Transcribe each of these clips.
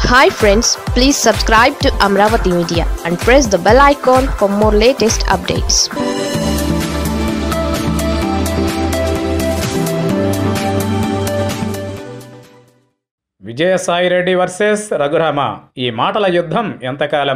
hi friends please subscribe to Amaravati media and press the bell icon for more latest updates Vijayasai Reddy versus Raghurama ఈ మాటల యుద్ధం ఎంతకాలం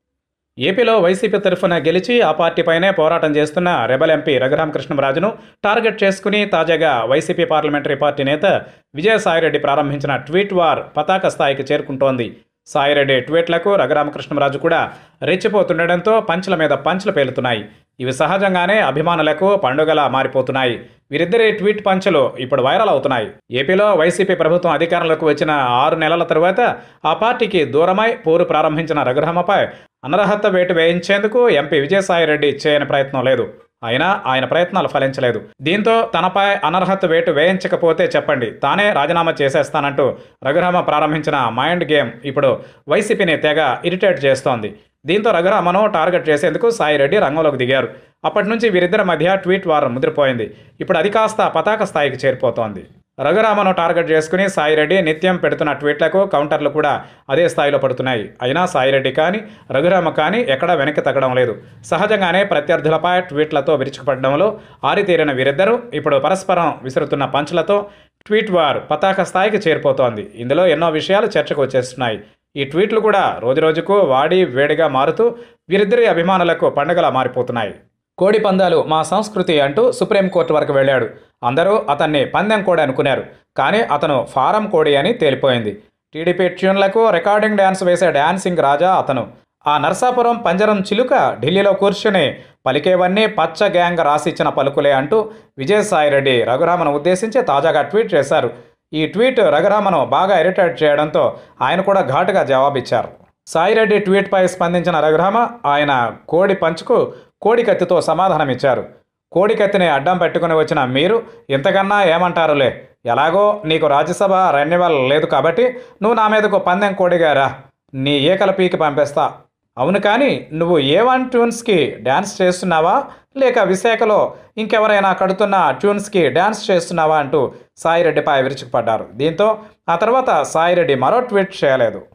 ఏపీలో YCP తరఫున గెలిచి ఆ పార్టీపైనే పోరాటం చేస్తున్న రెబల్ ఎంపీ రఘురామకృష్ణరాజును టార్గెట్ చేసుకుని తాజాగా వైసీపీ పార్లమెంటరీ పార్టీ నేత విజయసాయిరెడ్డి ప్రారంభించిన ట్వీట్ వార్ పతాక స్థాయికి చేరుకుంటోంది సాయిరెడ్డి ట్వీట్లకు రఘురామకృష్ణరాజు కూడా రెచ్చిపోతుండటంతో పంచుల మీద పంచులు పేలుతున్నాయి ఇవి సహజంగానే అభిమానులకు పండుగలా మారిపోతున్నాయి వీరిద్దరి ట్వీట్ పంచులు ఇప్పుడు వైరల్ అవుతున్నాయి ఏపీలో వైసీపీ ప్రభుత్వం అధికారంలోకి వచ్చిన ఆరు నెలల తరువాత ఆ పార్టీకి దూరమై పోరు ప్రారంభించిన రఘురామపై అనర్హత వేటు వేయించేందుకు ఎంపీ విజయసాయిరెడ్డి చేయని ప్రయత్నం లేదు అయినా ఆయన ప్రయత్నాలు ఫలించలేదు దీంతో తనపై అనర్హత వేటు వేయించకపోతే చెప్పండి తానే రాజీనామా చేసేస్తానంటూ రఘురామ ప్రారంభించిన మైండ్ గేమ్ ఇప్పుడు వైసీపీని తెగ ఇరిటేట్ చేస్తోంది దీంతో రఘురామను టార్గెట్ చేసేందుకు సాయిరెడ్డి రంగంలోకి దిగారు అప్పటి నుంచి వీరిద్దరి మధ్య ట్వీట్ వారం ముదిరిపోయింది ఇప్పుడు అది కాస్త పతాక స్థాయికి చేరిపోతోంది రఘురామను టార్గెట్ చేసుకుని సాయిరెడ్డి నిత్యం పెడుతున్న ట్వీట్లకు కౌంటర్లు కూడా అదే స్థాయిలో పడుతున్నాయి అయినా సాయిరెడ్డి కానీ రఘురామ కానీ ఎక్కడా వెనక్కి తగ్గడం లేదు సహజంగానే ప్రత్యర్థులపై ట్వీట్లతో విరుచుకుపడడంలో ఆరితేరిన వీరిద్దరూ ఇప్పుడు పరస్పరం విసురుతున్న పంచులతో ట్వీట్ వార్ పతాక స్థాయికి చేరిపోతోంది ఇందులో ఎన్నో విషయాలు చర్చకు వచ్చేస్తున్నాయి ఈ ట్వీట్లు కూడా రోజురోజుకు వాడి వేడిగా మారుతూ వీరిద్దరి అభిమానులకు పండుగలా మారిపోతున్నాయి కోడి పందాలు మా సంస్కృతి అంటూ సుప్రీంకోర్టు వరకు వెళ్ళాడు అందరూ అతన్ని పందెం కోడి అనుకున్నారు కానీ అతను ఫారం కోడి అని తేలిపోయింది టీడీపీ ట్యూన్లకు రికార్డింగ్ డ్యాన్స్ వేసే డ్యాన్సింగ్ రాజా అతను ఆ నర్సాపురం పంజరం చిలుక ఢిల్లీలో కూర్చుని పలికేవన్నీ పచ్చ గ్యాంగ్ రాసిచ్చిన పలుకులే అంటూ విజయసాయిరెడ్డి రఘురామను ఉద్దేశించి తాజాగా ట్వీట్ చేశారు ఈ ట్వీట్ రఘురామను బాగా ఇరిటేట్ చేయడంతో ఆయన కూడా ఘాటుగా జవాబిచ్చారు సాయిరెడ్డి ట్వీట్పై స్పందించిన రఘురామ ఆయన కోడి పంచుకు కోడి కత్తితో సమాధానమిచ్చారు కోడి కత్తిని అడ్డం పెట్టుకుని వచ్చిన మీరు ఇంతకన్నా ఏమంటారులే ఎలాగో నీకు రాజ్యసభ రెన్యువల్ లేదు కాబట్టి నువ్వు నా మీదకు పందెం కోడిగారా నీ ఏకల పీకి పంపేస్తా అవును కానీ నువ్వు ఏ వన్ ట్యూన్స్కి డ్యాన్స్ చేస్తున్నావా లేక విశాఖలో ఇంకెవరైనా కడుతున్న ట్యూన్స్కి డ్యాన్స్ చేస్తున్నావా అంటూ సాయిరెడ్డిపై విరుచుకుపడ్డారు దీంతో ఆ తర్వాత సాయిరెడ్డి మరో ట్వీట్ చేయలేదు